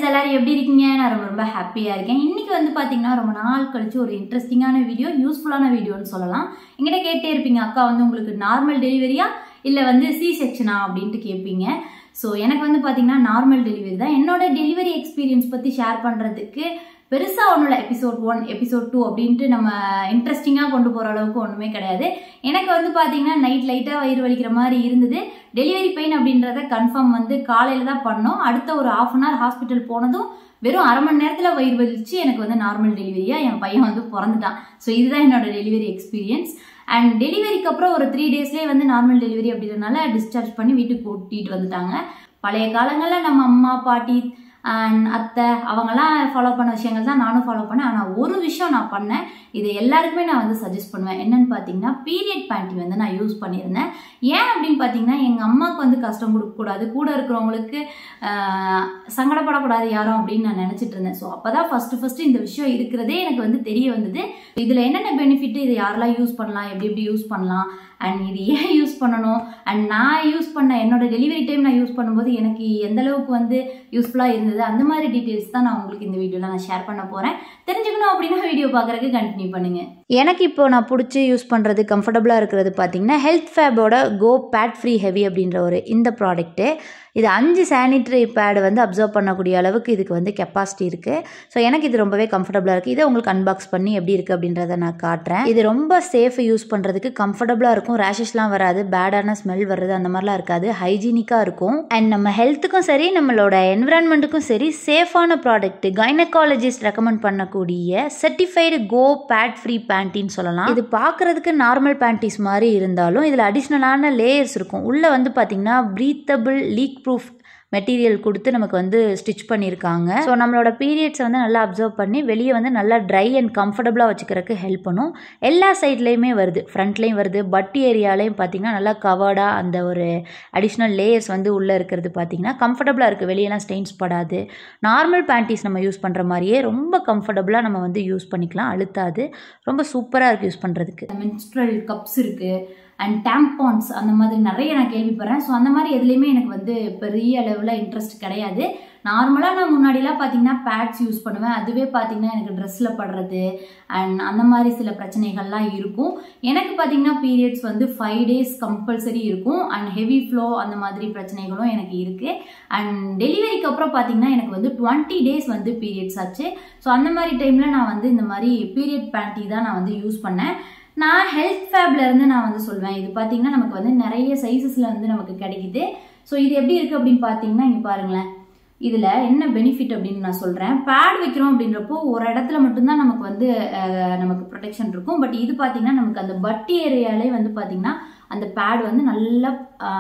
எல்லாரும் எப்படி இருக்கீங்க நான் ரொம்ப ரொம்ப ஹாப்பியாக இருக்கேன் இன்னைக்கு வந்து பார்த்தீங்கன்னா ரொம்ப நாள் கழிச்சு ஒரு இன்ட்ரெஸ்டிங்கான வீடியோ யூஸ்ஃபுல்லான வீடியோன்னு சொல்லலாம் எங்கிட்ட கேட்டே இருப்பீங்க அக்கா வந்து உங்களுக்கு நார்மல் டெலிவரியா இல்லை வந்து சி செக்ஷனா அப்படின்ட்டு கேட்பீங்க ஸோ எனக்கு வந்து பார்த்தீங்கன்னா நார்மல் டெலிவரி தான் என்னோட டெலிவரி எக்ஸ்பீரியன்ஸ் பற்றி ஷேர் பண்ணுறதுக்கு பெருசாக ஒன்றும் இல்லை எபிசோட் ஒன் எபிசோட் டூ அப்படின்ட்டு நம்ம இன்ட்ரெஸ்டிங்காக கொண்டு போகிற அளவுக்கு ஒன்றுமே கிடையாது எனக்கு வந்து பார்த்தீங்கன்னா நைட் லைட்டாக வயிறு வலிக்கிற மாதிரி இருந்தது டெலிவரி பெயின் அப்படின்றத கன்ஃபார்ம் வந்து காலையில் தான் பண்ணோம் அடுத்த ஒரு ஆஃப் அன் ஹவர் ஹாஸ்பிட்டல் போனதும் வெறும் அரை மணி நேரத்தில் வயிறு வலிச்சு எனக்கு வந்து நார்மல் டெலிவரியாக என் பையன் வந்து பிறந்துட்டான் ஸோ இதுதான் என்னோட டெலிவரி எக்ஸ்பீரியன்ஸ் அண்ட் டெலிவரிக்கு அப்புறம் ஒரு த்ரீ டேஸ்லேயே வந்து நார்மல் டெலிவரி அப்படின்றனால டிஸ்சார்ஜ் பண்ணி வீட்டுக்கு கூட்டிகிட்டு வந்துட்டாங்க பழைய காலங்களில் நம்ம அம்மா பாட்டி அண்ட் அத்தை அவங்கெல்லாம் ஃபாலோ பண்ண விஷயங்கள் தான் நானும் ஃபாலோ பண்ணேன் ஆனால் ஒரு விஷயம் நான் பண்ணேன் இது எல்லாருக்குமே நான் வந்து சஜஸ்ட் பண்ணுவேன் என்னன்னு பார்த்தீங்கன்னா பீரியட் பேண்டி வந்து நான் யூஸ் பண்ணியிருந்தேன் ஏன் அப்படின்னு பார்த்தீங்கன்னா எங்கள் அம்மாவுக்கு வந்து கஷ்டம் கொடுக்கக்கூடாது கூட இருக்கிறவங்களுக்கு ஆஹ், சங்கடப்படக்கூடாது யாரும் அப்படின்னு நான் நினச்சிட்டு இருந்தேன் ஸோ அப்போ தான் ஃபஸ்ட்டு ஃபஸ்ட்டு இந்த விஷயம் இருக்கிறதே எனக்கு வந்து தெரிய வந்தது இதில் என்னென்ன பெனிஃபிட் இதை யாரெல்லாம் யூஸ் பண்ணலாம் எப்படி எப்படி யூஸ் பண்ணலாம் அண்ட் இது ஏன் யூஸ் பண்ணணும் அண்ட் நான் யூஸ் பண்ண என்னோட டெலிவரி டைம் நான் யூஸ் பண்ணும்போது எனக்கு எந்த அளவுக்கு வந்து யூஸ்ஃபுல்லாக இருந்தது அந்த மாதிரி டீட்டெயில்ஸ் தான் நான் உங்களுக்கு இந்த வீடியோவில் நான் ஷேர் பண்ண போகிறேன் தெரிஞ்சுக்கணும் அப்படின்னா வீடியோ பார்க்குறதுக்கு கண்டினியூ பண்ணுங்க எனக்கு இப்போ நான் பிடிச்சி யூஸ் பண்ணுறது கம்ஃபர்டபுளாக இருக்கிறது பார்த்தீங்கன்னா ஹெல்த் ஃபேபோட கோ பேட் ஃப்ரீ ஹெவி அப்படின்ற ஒரு இந்த ப்ராடக்ட்டு இது அஞ்சு சானிட்டரி பேடு வந்து அப்சர்வ் பண்ணக்கூடிய அளவுக்கு இதுக்கு வந்து கெப்பாசிட்டி இருக்குது ஸோ எனக்கு இது ரொம்பவே கம்ஃபர்டபுளாக இருக்குது இதை உங்களுக்கு அன்பாக்ஸ் பண்ணி எப்படி இருக்குது அப்படின்றத நான் காட்டுறேன் இது ரொம்ப சேஃப் யூஸ் பண்ணுறதுக்கு கம்ஃபர்டபுளாக இருக்கும் ரேஷஸ்லாம் வராது பேடான ஸ்மெல் வர்றது அந்த மாதிரிலாம் இருக்காது ஹைஜீனிக்காக இருக்கும் அண்ட் நம்ம ஹெல்த்துக்கும் சரி நம்மளோட என்விரான்மெண்ட்டுக்கும் சரி சேஃபான ப்ராடக்ட் கைனகாலஜிஸ்ட் ரெக்கமெண்ட் பண்ணக்கூடிய சர்டிஃபைடு கோ பேட் ஃப்ரீ பேண்டின்னு சொல்லலாம் இது பார்க்குறதுக்கு நார்மல் பேண்டிஸ் மாதிரி இருந்தாலும் இதில் அடிஷ்னலான லேயர்ஸ் இருக்கும் உள்ளே வந்து பார்த்தீங்கன்னா ப்ரீத்தபிள் லீக் ப்ரூஃப் மெட்டீரியல் கொடுத்து நமக்கு வந்து ஸ்டிச் பண்ணியிருக்காங்க ஸோ நம்மளோட பீரியட்ஸை வந்து நல்லா அப்சர்வ் பண்ணி வெளியே வந்து நல்லா ட்ரை அண்ட் கம்ஃபர்டபுளாக வச்சுக்கிறதுக்கு ஹெல்ப் பண்ணும் எல்லா சைட்லேயுமே வருது ஃப்ரண்ட்லேயும் வருது பட்டி ஏரியாலையும் பார்த்தீங்கன்னா நல்லா கவர்டாக அந்த ஒரு அடிஷ்னல் லேயர்ஸ் வந்து உள்ளே இருக்கிறது பார்த்தீங்கன்னா கம்ஃபர்டபுளாக இருக்குது வெளியெல்லாம் ஸ்டெயின்ஸ் படாது நார்மல் பேண்டிஸ் நம்ம யூஸ் பண்ணுற மாதிரியே ரொம்ப கம்ஃபர்டபுளாக நம்ம வந்து யூஸ் பண்ணிக்கலாம் அழுத்தாது ரொம்ப சூப்பராக இருக்குது யூஸ் பண்ணுறதுக்கு மென்ஸ்ட்ரல் கப்ஸ் இருக்கு அண்ட் டேம்பான்ஸ் அந்த மாதிரி நிறைய நான் கேள்விப்படுறேன் ஸோ அந்த மாதிரி எதுலேயுமே எனக்கு வந்து பெரிய அளவில் இன்ட்ரெஸ்ட் கிடையாது நார்மலாக நான் முன்னாடிலாம் பார்த்தீங்கன்னா பேட்ஸ் யூஸ் பண்ணுவேன் அதுவே பார்த்தீங்கன்னா எனக்கு ட்ரெஸ்ஸில் படுறது அண்ட் அந்த மாதிரி சில பிரச்சனைகள்லாம் இருக்கும் எனக்கு பார்த்தீங்கன்னா பீரியட்ஸ் வந்து ஃபைவ் டேஸ் கம்பல்சரி இருக்கும் அண்ட் ஹெவி ஃப்ளோ அந்த மாதிரி பிரச்சனைகளும் எனக்கு இருக்குது அண்ட் டெலிவரிக்கு அப்புறம் பார்த்தீங்கன்னா எனக்கு வந்து டுவெண்ட்டி டேஸ் வந்து பீரியட்ஸ் ஆச்சு ஸோ அந்த மாதிரி டைமில் நான் வந்து இந்த மாதிரி பீரியட் பேண்டி தான் நான் வந்து யூஸ் பண்ணேன் நான் ஹெல்த் ஃபேப்ல இருந்து நான் வந்து சொல்வேன் இது பார்த்தீங்கன்னா நமக்கு வந்து நிறைய சைஸஸ்ல வந்து நமக்கு கிடைக்குது ஸோ இது எப்படி இருக்கு அப்படின்னு பார்த்தீங்கன்னா இங்க பாருங்களேன் இதுல என்ன பெனிஃபிட் அப்படின்னு நான் சொல்றேன் பேட் வைக்கிறோம் அப்படின்றப்போ ஒரு இடத்துல மட்டும்தான் நமக்கு வந்து அஹ், நமக்கு ப்ரொடெக்ஷன் இருக்கும் பட் இது பார்த்தீங்கன்னா நமக்கு அந்த பட்டி ஏரியாலே வந்து பார்த்தீங்கன்னா அந்த பேட் வந்து நல்லா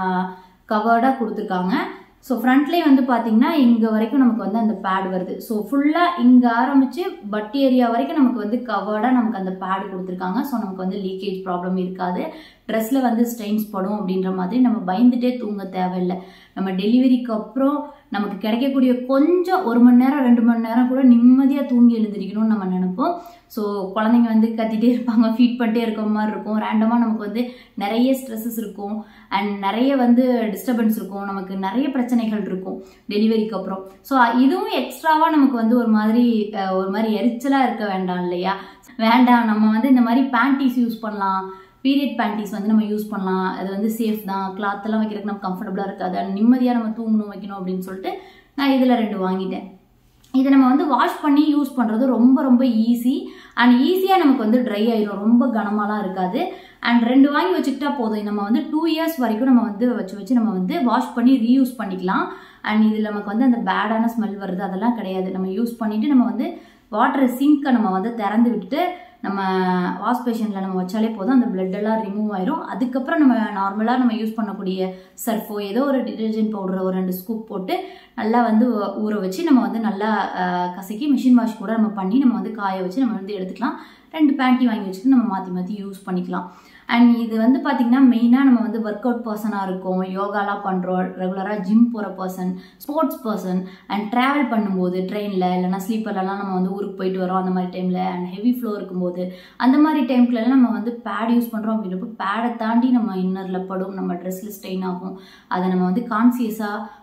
கவர்டாக கொடுத்துருக்காங்க ஸோ ஃப்ரண்ட்லேயே வந்து பார்த்தீங்கன்னா இங்கே வரைக்கும் நமக்கு வந்து அந்த பேட் வருது ஸோ ஃபுல்லாக இங்கே ஆரம்பித்து பட்டி ஏரியா வரைக்கும் நமக்கு வந்து கவர்டாக நமக்கு அந்த பேட் கொடுத்துருக்காங்க ஸோ நமக்கு வந்து லீக்கேஜ் ப்ராப்ளம் இருக்காது ட்ரெஸ்ஸில் வந்து ஸ்டெயின்ஸ் படும் அப்படின்ற மாதிரி நம்ம பயந்துட்டே தூங்க தேவையில்லை நம்ம டெலிவரிக்கு அப்புறம் நமக்கு கிடைக்கக்கூடிய கொஞ்சம் ஒரு மணி நேரம் ரெண்டு மணி நேரம் கூட நிம்மதியாக தூங்கி எழுந்திரிக்கணும்னு நம்ம நினைப்போம் ஸோ குழந்தைங்க வந்து கத்திட்டே இருப்பாங்க ஃபீட் பண்ணிட்டே இருக்க மாதிரி இருக்கும் ரேண்டமாக நமக்கு வந்து நிறைய ஸ்ட்ரெஸ்ஸஸ் இருக்கும் அண்ட் நிறைய வந்து டிஸ்டர்பன்ஸ் இருக்கும் நமக்கு நிறைய பிரச்சனைகள் இருக்கும் டெலிவரிக்கு அப்புறம் ஸோ இதுவும் எக்ஸ்ட்ராவாக நமக்கு வந்து ஒரு மாதிரி அஹ், ஒரு மாதிரி எரிச்சலாக இருக்க வேண்டாம் இல்லையா வேண்டாம் நம்ம வந்து இந்த மாதிரி பேண்டிஸ் யூஸ் பண்ணலாம் பீரியட் பேண்டிஸ் வந்து நம்ம யூஸ் பண்ணலாம் அது வந்து சேஃப் தான் கிளாத் எல்லாம் வைக்கிறதுக்கு நம்ம கம்ஃபர்டபுளாக இருக்காது and நிம்மதியாக நம்ம தூங்கணும் வைக்கணும் அப்படின்னு சொல்லிட்டு நான் இதில் ரெண்டு வாங்கிட்டேன் இதை நம்ம வந்து வாஷ் பண்ணி யூஸ் பண்ணுறது ரொம்ப ரொம்ப ஈஸி அண்ட் ஈஸியாக நமக்கு வந்து ட்ரை ஆயிடும் ரொம்ப கனமாலாம் இருக்காது அண்ட் ரெண்டு வாங்கி வச்சுக்கிட்டா போதும் நம்ம வந்து டூ இயர்ஸ் வரைக்கும் நம்ம வந்து வச்சு வச்சு நம்ம வந்து வாஷ் பண்ணி ரீயூஸ் பண்ணிக்கலாம் அண்ட் இதில் நமக்கு வந்து அந்த பேடான ஸ்மெல் வருது அதெல்லாம் கிடையாது நம்ம யூஸ் பண்ணிட்டு நம்ம வந்து வாட்டர் சிங்கை நம்ம வந்து திறந்து விட்டுட்டு நம்ம வாஷ் பேஷனில் நம்ம வச்சாலே போதும் அந்த blood எல்லாம் ரிமூவ் ஆயிரும் அதுக்கப்புறம் நம்ம நார்மலாக நம்ம யூஸ் பண்ணக்கூடிய சர்ஃபோ ஏதோ ஒரு டிடர்ஜென்ட் பவுடர் ஒரு ரெண்டு ஸ்கூப் போட்டு நல்லா வந்து ஊ- ஊற வச்சு நம்ம வந்து நல்லா அஹ், கசக்கி மிஷின் வாஷ் கூட நம்ம பண்ணி நம்ம வந்து காய வச்சு நம்ம வந்து எடுத்துக்கலாம் ரெண்டு பேண்ட்டி வாங்கி வச்சுட்டு நம்ம மாற்றி மாற்றி யூஸ் பண்ணிக்கலாம் அண்ட் இது வந்து பார்த்திங்கன்னா மெயினாக நம்ம வந்து ஒர்க் அவுட் பர்சனாக இருக்கும் யோகாலாம் பண்ணுறோம் ரெகுலராக ஜிம் போகிற person sports person and travel பண்ணும்போது ட்ரெயினில் இல்லைனா ஸ்லீப்பர்லலாம் நம்ம வந்து ஊருக்கு போயிட்டு வரோம் அந்த மாதிரி டைமில் அண்ட் ஹெவி ஃப்ளோ இருக்கும்போது அந்த மாதிரி டைம்க்குலாம் நம்ம வந்து பேட் யூஸ் பண்ணுறோம் அப்படின்றப்போ பேடை தாண்டி நம்ம இன்னரில் படும் நம்ம ட்ரெஸ்ஸில் ஸ்ட்ரெயின் ஆகும் அதை நம்ம வந்து கான்சியஸாக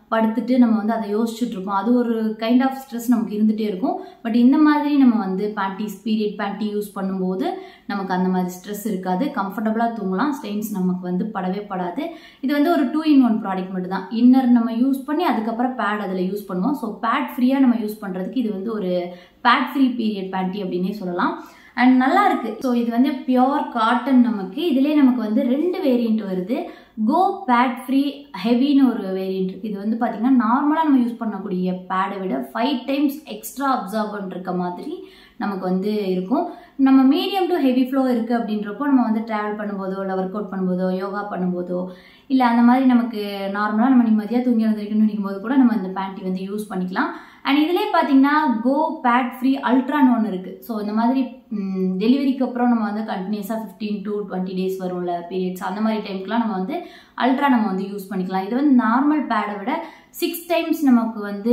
படுத்துட்டு நம்ம வந்து அதை யோசிச்சுட்டு இருப்போம் அது ஒரு கைண்ட் ஆஃப் ஸ்ட்ரெஸ் நமக்கு இருந்துகிட்டே இருக்கும் பட் இந்த மாதிரி நம்ம வந்து பேண்டிஸ் பீரியட் பேண்டி யூஸ் பண்ணும்போது நமக்கு அந்த மாதிரி ஸ்ட்ரெஸ் இருக்காது கம்ஃபர்டபுளாக தூங்கலாம் ஸ்டெயின்ஸ் நமக்கு வந்து படவே படாது இது வந்து ஒரு டூ இன் ஒன் ப்ராடக்ட் மட்டும் தான் இன்னர் நம்ம யூஸ் பண்ணி அதுக்கப்புறம் பேட் அதில் யூஸ் பண்ணுவோம் ஸோ பேட் ஃப்ரீயாக நம்ம யூஸ் பண்ணுறதுக்கு இது வந்து ஒரு பேட் ஃப்ரீ பீரியட் பேண்டி அப்படின்னே சொல்லலாம் அண்ட் நல்லா இருக்கு ஸோ இது வந்து பியோர் காட்டன் நமக்கு இதுலேயே நமக்கு வந்து ரெண்டு வேரியண்ட் வருது கோ பேட் ஃப்ரீ ஹெவின்னு ஒரு வேரியண்ட் இருக்கு இது வந்து பார்த்தீங்கன்னா நார்மலாக நம்ம யூஸ் பண்ணக்கூடிய பேடை விட ஃபைவ் டைம்ஸ் எக்ஸ்ட்ரா அப்சார்பன் இருக்க மாதிரி நமக்கு வந்து இருக்கும் நம்ம மீடியம் டு ஹெவி ஃப்ளோ இருக்குது அப்படின்றப்போ நம்ம வந்து ட்ராவல் பண்ணும்போதோ இல்லை ஒர்க் அவுட் பண்ணும்போதோ யோகா பண்ணும்போதோ இல்லை அந்த மாதிரி நமக்கு நார்மலாக நம்ம நிம்மதியாக தூங்கி எழுந்திருக்கணும்னு நினைக்கும் போது கூட நம்ம இந்த பேண்ட்டி வந்து யூஸ் பண்ணிக்கலாம் அண்ட் இதுலேயே பார்த்தீங்கன்னா கோ பேட் ஃப்ரீ அல்ட்ரான்னு ஒன்று இருக்குது ஸோ இந்த மாதிரி டெலிவரிக்கு அப்புறம் நம்ம வந்து கண்டினியூஸாக ஃபிஃப்டீன் டு டுவெண்ட்டி டேஸ் வரும்ல பீரியட்ஸ் அந்த மாதிரி டைம்க்குலாம் நம்ம வந்து அல்ட்ரா நம்ம வந்து யூஸ் பண்ணிக்கலாம் இது வந்து நார்மல் பேடை விட சிக்ஸ் டைம்ஸ் நமக்கு வந்து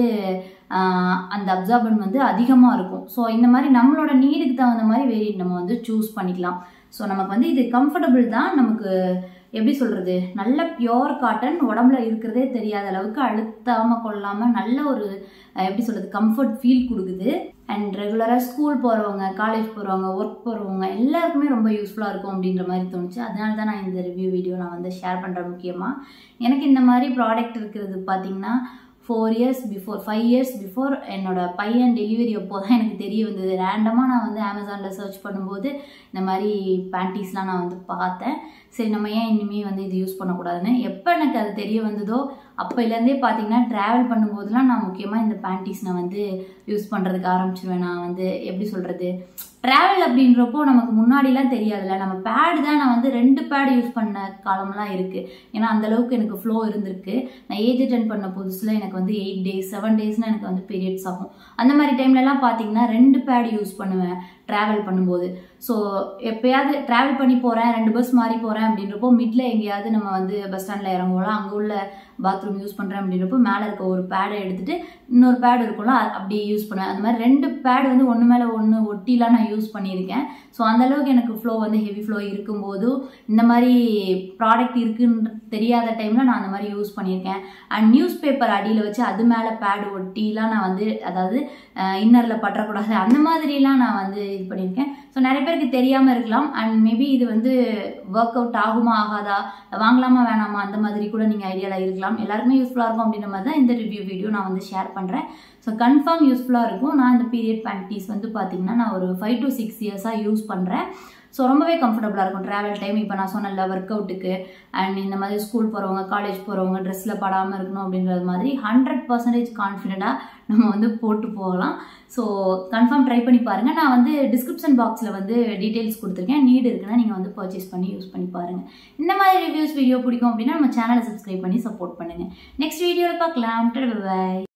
அந்த அப்சார்பன் வந்து அதிகமாக இருக்கும் ஸோ இந்த மாதிரி நம்மளோட நீடுக்கு தகுந்த மாதிரி வேரியன்ட் நம்ம வந்து சூஸ் பண்ணிக்கலாம் ஸோ நமக்கு வந்து இது கம்ஃபர்டபுள் தான் நமக்கு எப்படி சொல்கிறது நல்ல பியோர் காட்டன் உடம்புல இருக்கிறதே தெரியாத அளவுக்கு அழுத்தாமல் கொள்ளாமல் நல்ல ஒரு எப்படி சொல்கிறது கம்ஃபர்ட் ஃபீல் கொடுக்குது அண்ட் ரெகுலராக ஸ்கூல் போகிறவங்க காலேஜ் போகிறவங்க ஒர்க் போகிறவங்க எல்லாருக்குமே ரொம்ப யூஸ்ஃபுல்லாக இருக்கும் அப்படின்ற மாதிரி தோணுச்சு அதனால தான் நான் இந்த ரிவ்யூ வீடியோ நான் வந்து ஷேர் பண்ணுறேன் முக்கியமாக எனக்கு இந்த மாதிரி ப்ராடக்ட் இருக்கிறது பார்த்தீங்கன்னா four years before five years before என்னோட பையன் டெலிவரி அப்போ தான் எனக்கு தெரிய வந்தது ரேண்டமாக நான் வந்து அமேசானில் சர்ச் பண்ணும்போது இந்த மாதிரி பேண்டீஸ்லாம் நான் வந்து பார்த்தேன் சரி நம்ம ஏன் இனிமேல் வந்து இது யூஸ் பண்ணக்கூடாதுன்னு எப்போ எனக்கு அது தெரிய வந்ததோ அப்போலேருந்தே பார்த்தீங்கன்னா ட்ராவல் பண்ணும்போதெல்லாம் நான் முக்கியமாக இந்த பேண்டீஸ் நான் வந்து யூஸ் பண்ணுறதுக்கு ஆரம்பிச்சிருவேன் நான் வந்து எப்படி சொல்கிறது ட்ராவல் அப்படின்றப்போ நமக்கு முன்னாடிலாம் தெரியாதுல்ல நம்ம பேடு தான் நான் வந்து ரெண்டு பேடு யூஸ் பண்ண காலம்லாம் இருக்குது ஏன்னா அந்தளவுக்கு எனக்கு ஃப்ளோ இருந்திருக்கு நான் ஏஜ் அட்டன் பண்ண புதுசில் எனக்கு வந்து எயிட் டேஸ் செவன் டேஸ்னால் எனக்கு வந்து பீரியட்ஸ் ஆகும் அந்த மாதிரி டைம்லலாம் பார்த்தீங்கன்னா ரெண்டு பேடு யூஸ் பண்ணுவேன் ட்ராவல் பண்ணும்போது ஸோ எப்பயாவது ட்ராவல் பண்ணி போகிறேன் ரெண்டு பஸ் மாறி போகிறேன் அப்படின்றப்போ மிட்ல எங்கேயாவது நம்ம வந்து பஸ் ஸ்டாண்டில் இறங்குவோம் அங்கே உள்ள பாத்ரூம் யூஸ் பண்ணுறேன் அப்படின்றப்போ மேலே இருக்க ஒரு பேடை எடுத்துட்டு இன்னொரு பேட் இருக்கும்ல அப்படி யூஸ் பண்ணுவேன் அந்த மாதிரி ரெண்டு பேட் வந்து ஒன்று மேலே ஒன்று ஒட்டிலாம் நான் யூஸ் பண்ணியிருக்கேன் ஸோ அந்தளவுக்கு எனக்கு ஃப்ளோ வந்து ஹெவி ஃப்ளோ இருக்கும்போதும் இந்த மாதிரி ப்ராடக்ட் இருக்குன்னு தெரியாத டைமில் நான் அந்த மாதிரி யூஸ் பண்ணியிருக்கேன் அண்ட் நியூஸ் பேப்பர் அடியில் வச்சு அது மேலே பேடு ஒட்டிலாம் நான் வந்து அதாவது இன்னரில் பற்றக்கூடாது அந்த மாதிரிலாம் நான் வந்து இது பண்ணியிருக்கேன் ஸோ நிறைய பேருக்கு தெரியாமல் இருக்கலாம் அண்ட் மேபி இது வந்து ஒர்க் அவுட் ஆகுமா ஆகாதா வாங்கலாமா வேணாமா அந்த மாதிரி கூட நீங்கள் ஐடியாவில் இருக்கலாம் எல்லாருக்குமே யூஸ்ஃபுல்லாக இருக்கும் அப்படின்ற மாதிரி தான் இந்த ரிவ்யூ வீடியோ நான் வந்து ஷேர் பண்ணுறேன் ஸோ கன்ஃபார்ம் யூஸ்ஃபுல்லாக இருக்கும் நான் இந்த பீரியட் பேண்டீஸ் வந்து பார்த்தீங்கன்னா நான் ஒரு ஃபைவ் டு சிக்ஸ் இயர்ஸாக யூஸ் பண்ணுறேன் ஸோ ரொம்பவே கம்ஃபர்டபுளாக இருக்கும் ட்ராவல் டைம் இப்போ நான் சொன்னல ஒர்க் அவுட்டுக்கு அண்ட் இந்த மாதிரி ஸ்கூல் போகிறவங்க காலேஜ் போகிறவங்க ட்ரெஸ்ஸில் படாமல் இருக்கணும் அப்படின்றது மாதிரி ஹண்ட்ரட் பர்சன்டேஜ் கான்ஃபிடென்ட்டாக நம்ம வந்து போட்டு போகலாம் ஸோ கன்ஃபார்ம் ட்ரை பண்ணி பாருங்கள் நான் வந்து டிஸ்கிரிப்ஷன் பாக்ஸில் வந்து டீட்டெயில்ஸ் கொடுத்துருக்கேன் நீடு இருக்குன்னா நீங்கள் வந்து பர்ச்சேஸ் பண்ணி யூஸ் பண்ணி பாருங்கள் இந்த மாதிரி ரிவ்யூஸ் வீடியோ பிடிக்கும் அப்படின்னா நம்ம சேனலை சப்ஸ்கிரைப் பண்ணி சப்போர்ட் பண்ணுங்கள் நெக்ஸ்ட் வீடியோவில் பார்க்கலாம் பாய்